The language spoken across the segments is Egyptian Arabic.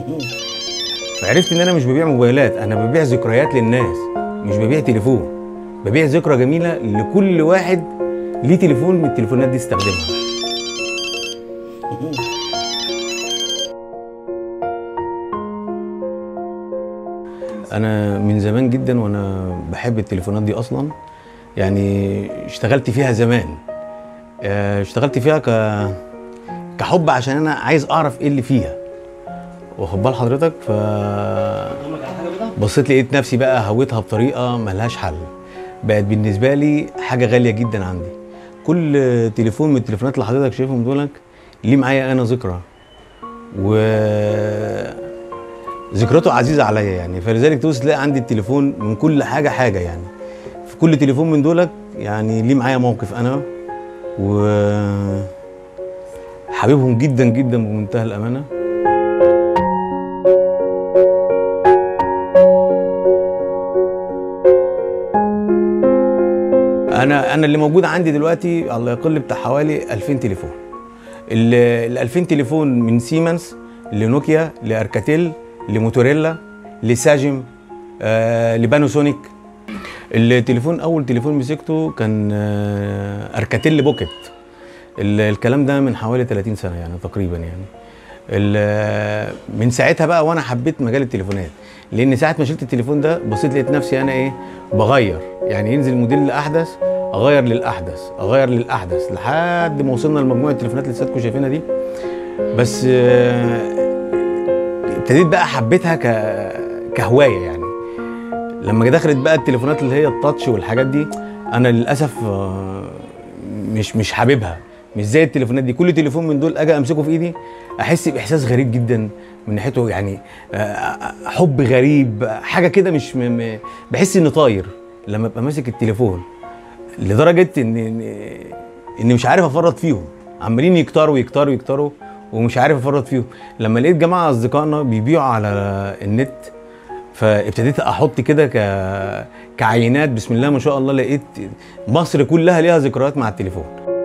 فعرفت ان انا مش ببيع موبايلات انا ببيع ذكريات للناس مش ببيع تليفون ببيع ذكرى جميله لكل واحد ليه تليفون من التليفونات دي استخدمها انا من زمان جدا وانا بحب التليفونات دي اصلا يعني اشتغلت فيها زمان اه، اشتغلت فيها ك كحب عشان انا عايز اعرف ايه اللي فيها واخد بال حضرتك ف بصيت لقيت نفسي بقى هويتها بطريقه ملهاش حل بقت بالنسبه لي حاجه غاليه جدا عندي كل تليفون من التليفونات اللي حضرتك شايفهم دولك ليه معايا انا ذكرى و ذكرته عزيزه عليا يعني فلذلك توصل تلاقي عندي التليفون من كل حاجه حاجه يعني في كل تليفون من دولك يعني ليه معايا موقف انا و حبيبهم جدا جدا بمنتهى الامانه انا انا اللي موجود عندي دلوقتي على الاقل بتاع حوالي 2000 تليفون ال ال 2000 تليفون من سيمنز لنوكيا لاركاتيل لموتوريلا لساجم آه لباناسونيك التليفون اول تليفون مسكته كان آه اركاتيل بوكيت ال- الكلام ده من حوالي 30 سنه يعني تقريبا يعني ال- من ساعتها بقى وانا حبيت مجال التليفونات لان ساعه ما شلت التليفون ده بصيت لقيت نفسي انا ايه بغير يعني ينزل موديل الاحدث اغير للاحدث اغير للاحدث لحد ما وصلنا لمجموعه التليفونات اللي سيادتكم شايفينها دي بس آه، ابتديت بقى حبيتها ك كهوايه يعني لما دخلت بقى التليفونات اللي هي التاتش والحاجات دي انا للاسف آه، مش مش حاببها مش زي التليفونات دي كل تليفون من دول اجي امسكه في ايدي احس باحساس غريب جدا من ناحيته يعني آه، حب غريب حاجه كده مش م... م... بحس اني طاير لما ابقى ماسك التليفون لدرجه ان ان إني مش عارف افرط فيهم عمالين يكتروا يكتروا يكتروا ومش عارف افرط فيهم لما لقيت جماعه اصدقائنا بيبيعوا على النت فابتديت احط كده ك... كعينات بسم الله ما شاء الله لقيت مصر كلها ليها ذكريات مع التليفون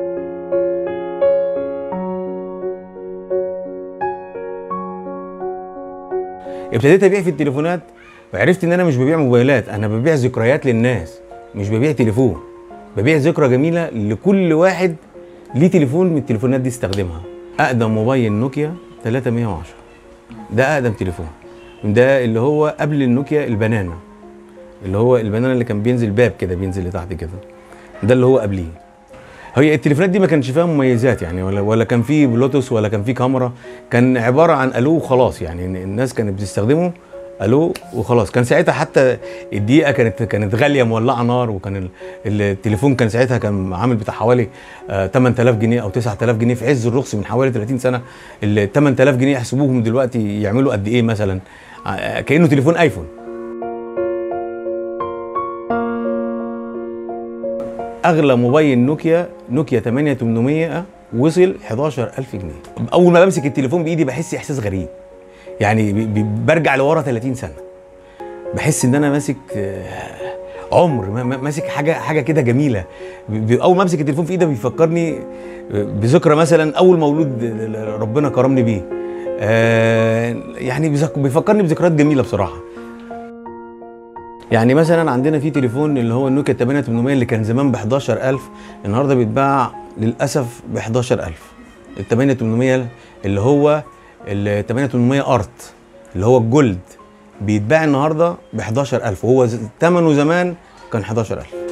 ابتديت ابيع في التليفونات وعرفت ان انا مش ببيع موبايلات انا ببيع ذكريات للناس مش ببيع تليفون ببيع ذكرى جميله لكل واحد ليه تليفون من التليفونات دي استخدمها اقدم موبايل نوكيا 310 ده اقدم تليفون ده اللي هو قبل النوكيا البنانا اللي هو البنانا اللي كان بينزل باب كده بينزل لتحت كده ده اللي هو قبليه هي التليفونات دي ما كانش فيها مميزات يعني ولا ولا كان فيه بلوتوث ولا كان فيه كاميرا كان عباره عن الو وخلاص يعني إن الناس كانت بتستخدمه الو وخلاص كان ساعتها حتى الدقيقه كانت كانت غاليه مولعه نار وكان ال- التليفون كان ساعتها كان عامل بتاع حوالي آه، 8000 جنيه او 9000 جنيه في عز الرخص من حوالي 30 سنه ال 8000 جنيه يحسبوهم دلوقتي يعملوا قد ايه مثلا آه، كانه تليفون ايفون اغلى موبايل نوكيا نوكيا 8800 وصل 11000 جنيه اول ما بمسك التليفون بايدي بحس احساس غريب يعني ب- ب- برجع لورا 30 سنه بحس ان انا ماسك آه، عمر ما- ما- ماسك حاجه حاجه كده جميله ب- ب- اول ما امسك التليفون في ايدي بيفكرني بذكرى مثلا اول مولود ربنا كرمني بيه آه، يعني بيذك- بيفكرني بذكريات جميله بصراحه يعني مثلا عندنا في تليفون اللي هو النوكيا 8800 اللي كان زمان ب 11000 النهارده بيتباع للاسف ب 11000 ال 8800 اللي هو ال 8800 ارت اللي هو الجولد بيتباع النهارده ب 11000 وهو ز- ثمنه زمان كان 11000